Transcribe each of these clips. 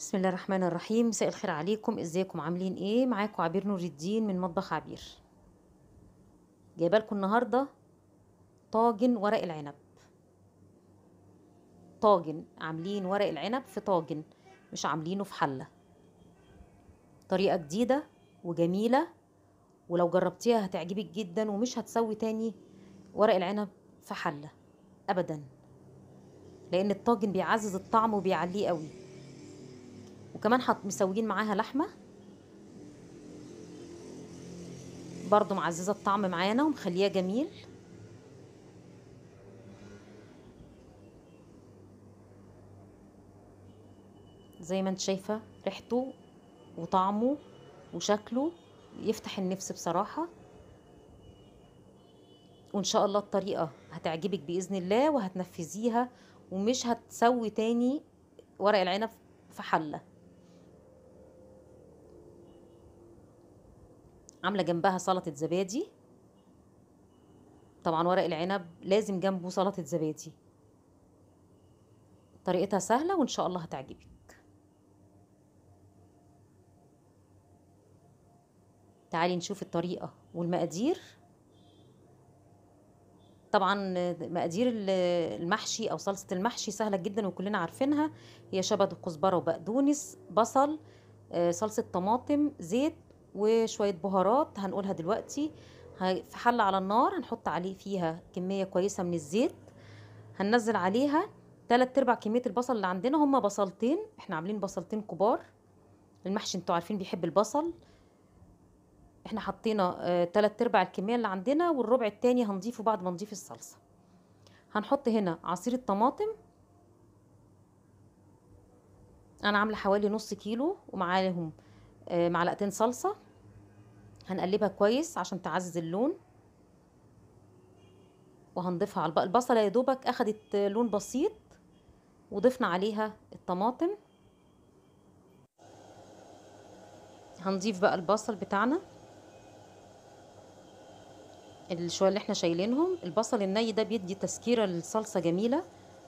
بسم الله الرحمن الرحيم مساء الخير عليكم ازيكم عاملين ايه معاكم عبير نور الدين من مطبخ عبير جايبه لكم النهارده طاجن ورق العنب طاجن عاملين ورق العنب في طاجن مش عاملينه في حله طريقه جديده وجميله ولو جربتيها هتعجبك جدا ومش هتسوي تاني ورق العنب في حله ابدا لان الطاجن بيعزز الطعم وبيعليه قوي وكمان حط مسويين معاها لحمه برضو معززه الطعم معانا ومخليه جميل زي ما انت شايفه ريحته وطعمه وشكله يفتح النفس بصراحه وان شاء الله الطريقه هتعجبك باذن الله وهتنفذيها ومش هتسوي تاني ورق العنب في حله عامله جنبها سلطه زبادي طبعا ورق العنب لازم جنبه سلطه زبادي طريقتها سهله وان شاء الله هتعجبك تعالي نشوف الطريقه والمقادير طبعا مقادير المحشي او صلصه المحشي سهله جدا وكلنا عارفينها هي شبت وكزبره وبقدونس بصل صلصه طماطم زيت وشويه بهارات هنقولها دلوقتي في حله على النار هنحط عليه فيها كميه كويسه من الزيت هننزل عليها تلات ارباع كميه البصل اللي عندنا هما بصلتين احنا عاملين بصلتين كبار المحشي انتوا عارفين بيحب البصل احنا حطينا آه تلات ارباع الكميه اللي عندنا والربع التاني هنضيفه بعد ما نضيف الصلصه هنحط هنا عصير الطماطم انا عامله حوالي نص كيلو ومعاهم آه معلقتين صلصه هنقلبها كويس عشان تعزز اللون وهنضيفها على البصله يا دوبك اخدت لون بسيط وضفنا عليها الطماطم هنضيف بقى البصل بتاعنا الشويه اللي احنا شايلينهم البصل الني ده بيدي تسكيره للصلصه جميله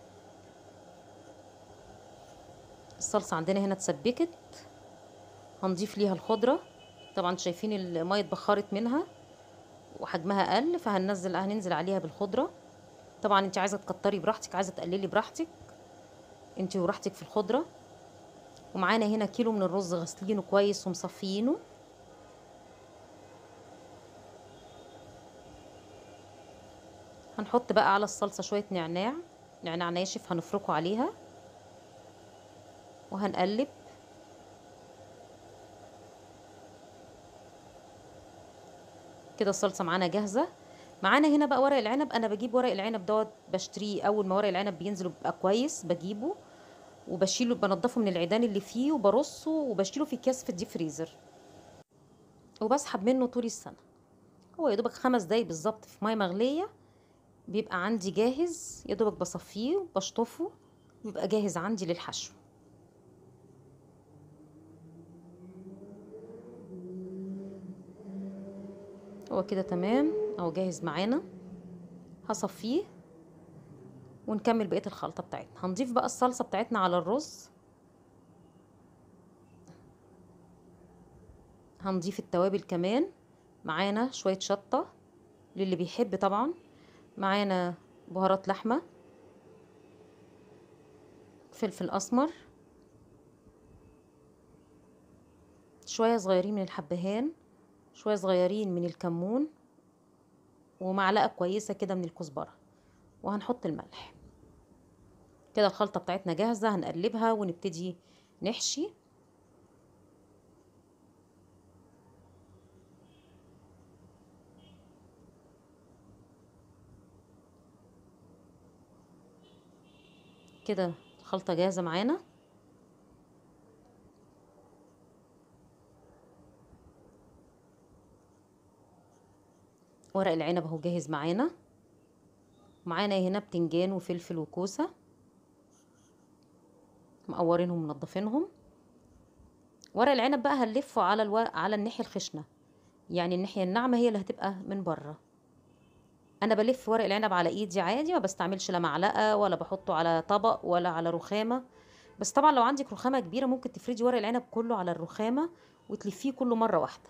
الصلصه عندنا هنا اتسبكت هنضيف ليها الخضره طبعا شايفين الميه اتبخرت منها وحجمها قل فهننزل هننزل عليها بالخضره طبعا انت عايزه تكتري براحتك عايزه تقللي براحتك انت وراحتك في الخضره ومعانا هنا كيلو من الرز غسلينه كويس ومصفيينه هنحط بقى على الصلصه شويه نعناع نعناع ناشف هنفركه عليها وهنقلب كده الصلصه معانا جاهزه معانا هنا بقى ورق العنب انا بجيب ورق العنب دوت بشتريه اول ما ورق العنب بينزل بيبقى كويس بجيبه وبشيله بنضفه من العيدان اللي فيه وبرصه وبشيله في اكياس في الديب فريزر وبسحب منه طول السنه هو يا دوبك خمس دقايق بالظبط في ميه مغليه بيبقى عندي جاهز يا دوبك بصفيه وبشطفه بيبقى جاهز عندي للحشو هو كده تمام اهو جاهز معانا هصفيه ونكمل بقيه الخلطه بتاعتنا هنضيف بقى الصلصه بتاعتنا على الرز هنضيف التوابل كمان معانا شويه شطه للي بيحب طبعا معانا بهارات لحمه فلفل اسمر شويه صغيرين من الحبهان شويه صغيرين من الكمون ومعلقه كويسه كده من الكزبره وهنحط الملح كده الخلطه بتاعتنا جاهزه هنقلبها ونبتدي نحشي كده الخلطه جاهزه معانا ورق العنب اهو جاهز معانا معانا هنا بتنجان وفلفل وكوسه مقورينهم ومنضفينهم ورق العنب بقى هنلفه على الورق على الناحيه الخشنه يعني الناحيه الناعمه هي اللي هتبقى من بره انا بلف ورق العنب على ايدي عادي ما بستعملش لا معلقه ولا بحطه على طبق ولا على رخامه بس طبعا لو عندك رخامة كبيرة ممكن تفردي ورق العنب كله على الرخامة وتلفيه كله مرة واحدة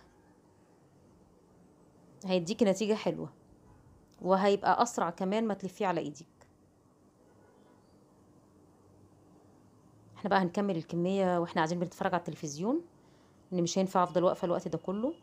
هيديكي نتيجة حلوة وهيبقى أسرع كمان ما تلفيه على ايدك احنا بقى هنكمل الكمية واحنا قاعدين بنتفرج على التلفزيون ان مش هينفع افضل واقفة الوقت ده كله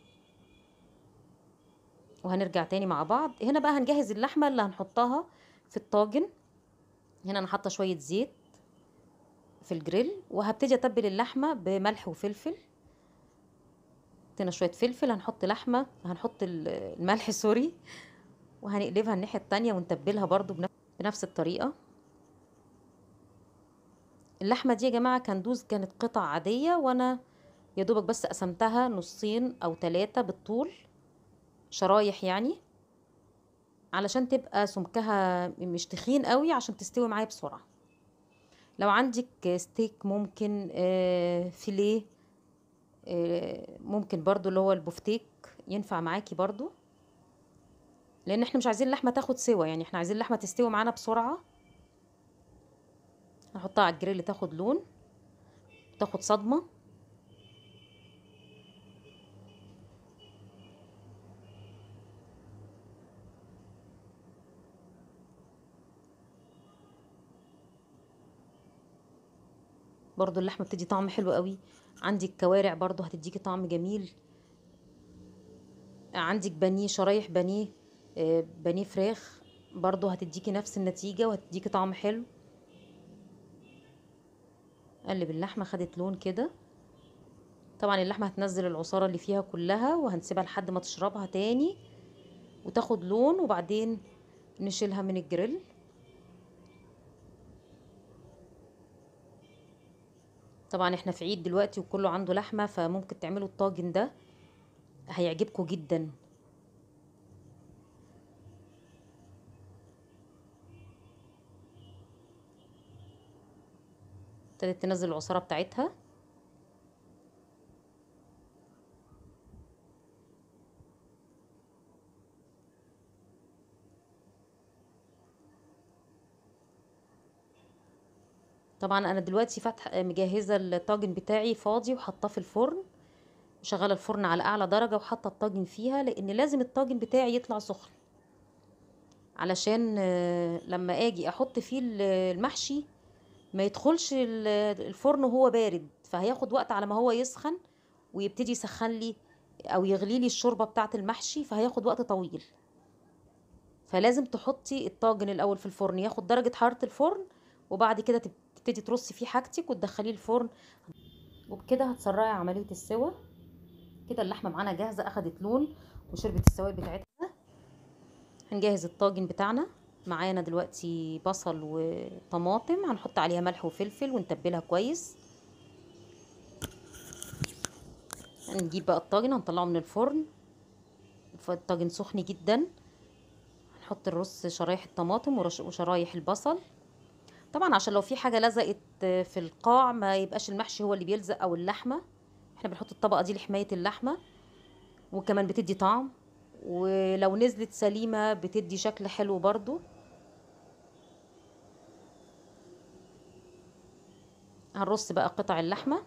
وهنرجع تاني مع بعض هنا بقى هنجهز اللحمة اللي هنحطها في الطاجن هنا انا حاطة شوية زيت في الجريل وهبتدي اتبل اللحمة بملح وفلفل حطينا شوية فلفل هنحط لحمة هنحط الملح سوري وهنقلبها الناحية التانية ونتبلها برضو بنفس الطريقة اللحمة دي يا جماعة كندوز كانت قطع عادية وانا يا دوبك بس قسمتها نصين او تلاتة بالطول شرايح يعني علشان تبقى سمكها مش تخين قوي عشان تستوي معايا بسرعة لو عندك ستيك ممكن فيليه ممكن برضو اللي هو البفتيك ينفع معاكي برضو لان احنا مش عايزين اللحمه تاخد سوا يعني احنا عايزين اللحمه تستوي معانا بسرعه هحطها على الجريل تاخد لون تاخد صدمه برضو اللحمه بتدي طعم حلو قوي عندك كوارع برضو هتديكي طعم جميل عندك بانيه شرايح بانيه بانيه فراخ برضو هتديكي نفس النتيجة وهتديكي طعم حلو قلب اللحمة خدت لون كده طبعا اللحمة هتنزل العصارة اللي فيها كلها وهنسيبها لحد ما تشربها تاني وتاخد لون وبعدين نشيلها من الجريل طبعا احنا في عيد دلوقتي وكله عنده لحمة فممكن تعملوا الطاجن ده هيعجبكم جدا ابتدت تنزل العصارة بتاعتها طبعا انا دلوقتي فاتحه مجهزه الطاجن بتاعي فاضي وحاطاه في الفرن شغاله الفرن على اعلى درجه وحاطه الطاجن فيها لان لازم الطاجن بتاعي يطلع سخن علشان لما اجي احط فيه المحشي ما يدخلش الفرن وهو بارد فهياخد وقت على ما هو يسخن ويبتدي يسخن لي او يغلي لي الشوربه بتاعه المحشي فهياخد وقت طويل فلازم تحطي الطاجن الاول في الفرن ياخد درجه حراره الفرن وبعد كده تبتدي ترصي فيه حاجتك وتدخليه الفرن وبكده هتسرعي عمليه السوى كده اللحمه معانا جاهزه اخدت لون وشربت السوائل بتاعتها هنجهز الطاجن بتاعنا معانا دلوقتي بصل وطماطم هنحط عليها ملح وفلفل ونتبلها كويس هنجيب بقى الطاجن هنطلعه من الفرن الطاجن سخن جدا هنحط الرز شرايح الطماطم وشرايح البصل طبعا عشان لو في حاجه لزقت في القاع ما يبقاش المحشي هو اللي بيلزق او اللحمه احنا بنحط الطبقه دي لحمايه اللحمه وكمان بتدي طعم ولو نزلت سليمه بتدي شكل حلو برضو هنرص بقى قطع اللحمه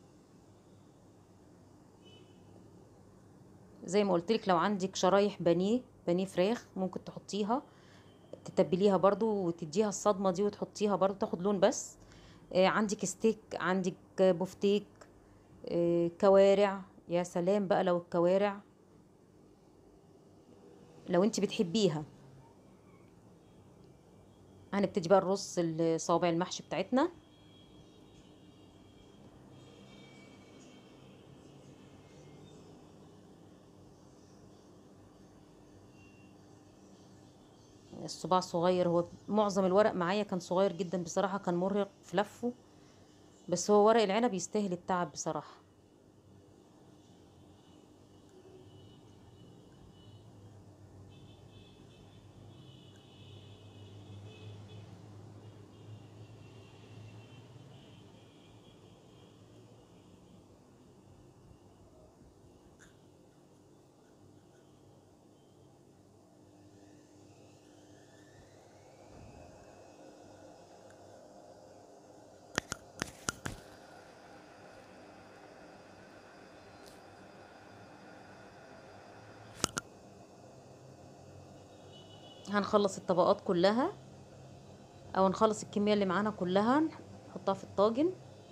زي ما قلت لك لو عندك شرايح بانيه بانيه فراخ ممكن تحطيها تتبليها برضو وتديها الصدمه دي وتحطيها برضو تاخد لون بس آه عندك ستيك عندك بفتيك آه كوارع يا سلام بقى لو الكوارع لو انت بتحبيها هنبتدي بقى نرص الصوابع المحشي بتاعتنا الصباع صغير هو معظم الورق معايا كان صغير جدا بصراحة كان مرهق في لفه بس هو ورق العنب يستاهل التعب بصراحة هنخلص الطبقات كلها او نخلص الكميه اللي معانا كلها نحطها في الطاجن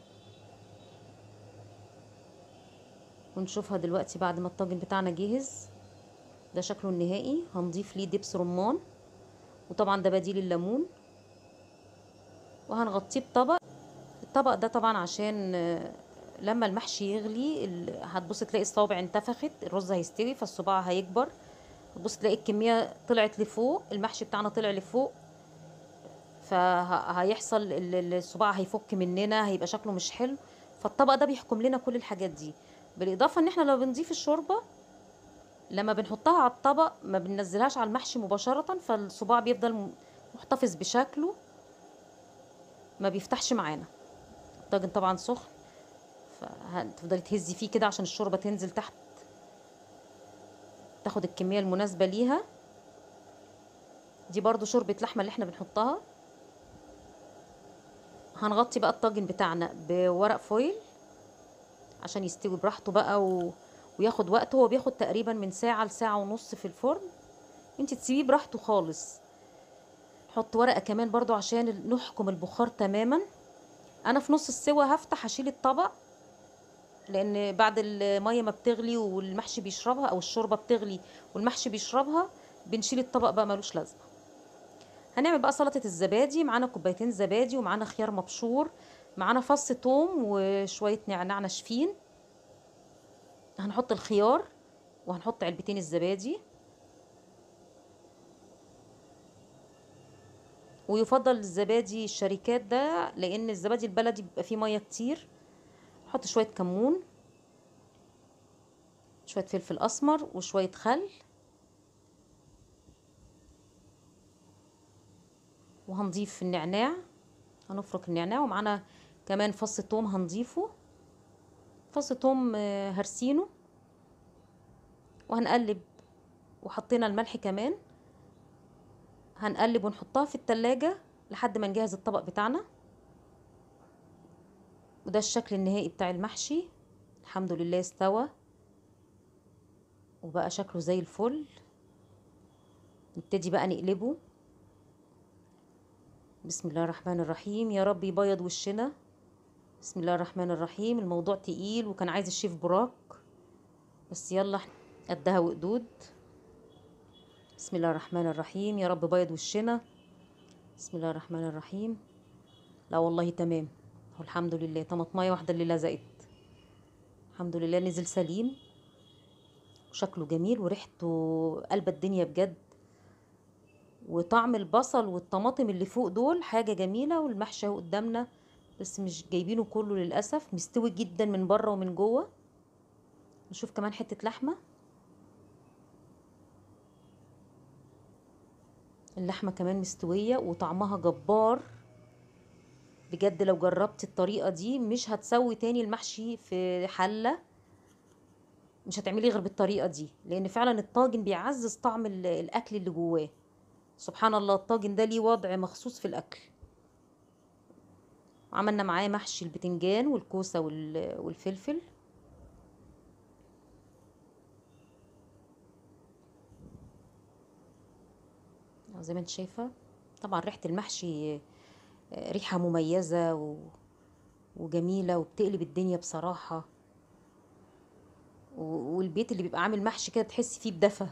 ونشوفها دلوقتي بعد ما الطاجن بتاعنا جهز ده شكله النهائي هنضيف ليه دبس رمان وطبعا ده بديل الليمون وهنغطيه بطبق الطبق ده طبعا عشان لما المحشي يغلي هتبص تلاقي الصوابع انتفخت الرز هيستوي فالصباع هيكبر تبص تلاقي الكميه طلعت لفوق المحشي بتاعنا طلع لفوق فهيحصل الصباع هيفك مننا هيبقى شكله مش حلو فالطبق ده بيحكم لنا كل الحاجات دي بالاضافه ان احنا لو بنضيف الشوربه لما بنحطها على الطبق ما بننزلهاش على المحشي مباشره فالصباع بيفضل محتفظ بشكله ما بيفتحش معانا الطاجن طبعا سخن فتفضلي تهزي فيه كده عشان الشوربه تنزل تحت تاخد الكميه المناسبه ليها دي برضو شوربه لحمه اللي احنا بنحطها هنغطي بقى الطاجن بتاعنا بورق فويل عشان يستوي براحته بقى و... وياخد وقت هو بياخد تقريبا من ساعة لساعة ونص في الفرن انت تسيبيه براحته خالص حط ورقة كمان برضو عشان نحكم البخار تماما انا في نص السوا هفتح اشيل الطبق لان بعد المية ما بتغلي والمحشي بيشربها او الشوربة بتغلي والمحشي بيشربها بنشيل الطبق بقى ملوش لازمة هنعمل بقى سلطة الزبادي معانا كوبايتين زبادي ومعانا خيار مبشور معانا فص توم وشوية نعناع ناشفين هنحط الخيار وهنحط علبتين الزبادي ويفضل الزبادي الشركات ده لان الزبادي البلدي بيبقى فيه ميه كتير نحط شويه كمون شويه فلفل اسمر وشويه خل وهنضيف النعناع هنفرك النعناع ومعانا كمان فص توم هنضيفه فص توم هرسينه وهنقلب وحطينا الملح كمان هنقلب ونحطها في التلاجة لحد ما نجهز الطبق بتاعنا وده الشكل النهائي بتاع المحشي الحمد لله استوى وبقى شكله زي الفل نبتدي بقى نقلبه بسم الله الرحمن الرحيم يا رب يبيض وشنا بسم الله الرحمن الرحيم الموضوع تقيل وكان عايز الشيف براك بس يلا قدها وقدود بسم الله الرحمن الرحيم يا رب بيض وشنا بسم الله الرحمن الرحيم لا والله تمام والحمد لله طماطمايه واحده اللي لزقت الحمد لله نزل سليم وشكله جميل وريحته قلب الدنيا بجد وطعم البصل والطماطم اللي فوق دول حاجة جميلة والمحشي اهو قدامنا بس مش جايبينه كله للأسف مستوي جدا من بره ومن جوه نشوف كمان حتة لحمة اللحمة كمان مستوية وطعمها جبار بجد لو جربت الطريقة دي مش هتسوي تاني المحشي في حلة مش هتعملي غير بالطريقة دي لأن فعلا الطاجن بيعزز طعم الأكل اللي جواه سبحان الله الطاجن ده ليه وضع مخصوص في الأكل عملنا معاه محشي البتنجان والكوسة والفلفل زي ما انت شايفة طبعا ريحة المحشي ريحة مميزة و... وجميلة وبتقلب الدنيا بصراحة و... والبيت اللي بيبقى عامل محشي كده تحسي فيه بدفى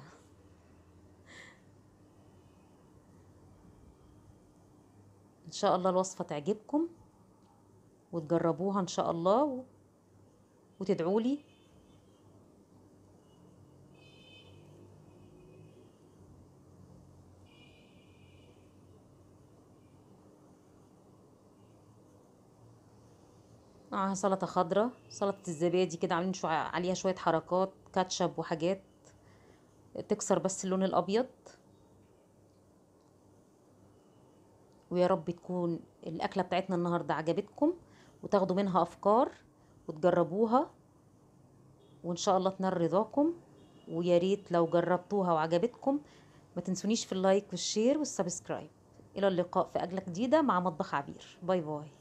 ان شاء الله الوصفة تعجبكم وتجربوها ان شاء الله و... وتدعولي معاها سلطة خضراء سلطة الزبادي كده عاملين شوية عليها شوية حركات كاتشب وحاجات تكسر بس اللون الأبيض ويا رب تكون الأكلة بتاعتنا النهاردة عجبتكم وتاخدوا منها أفكار وتجربوها وإن شاء الله تنال رضاكم ويا ريت لو جربتوها وعجبتكم ما تنسونيش في اللايك والشير والسبسكرايب إلى اللقاء في أكلة جديدة مع مطبخ عبير باي باي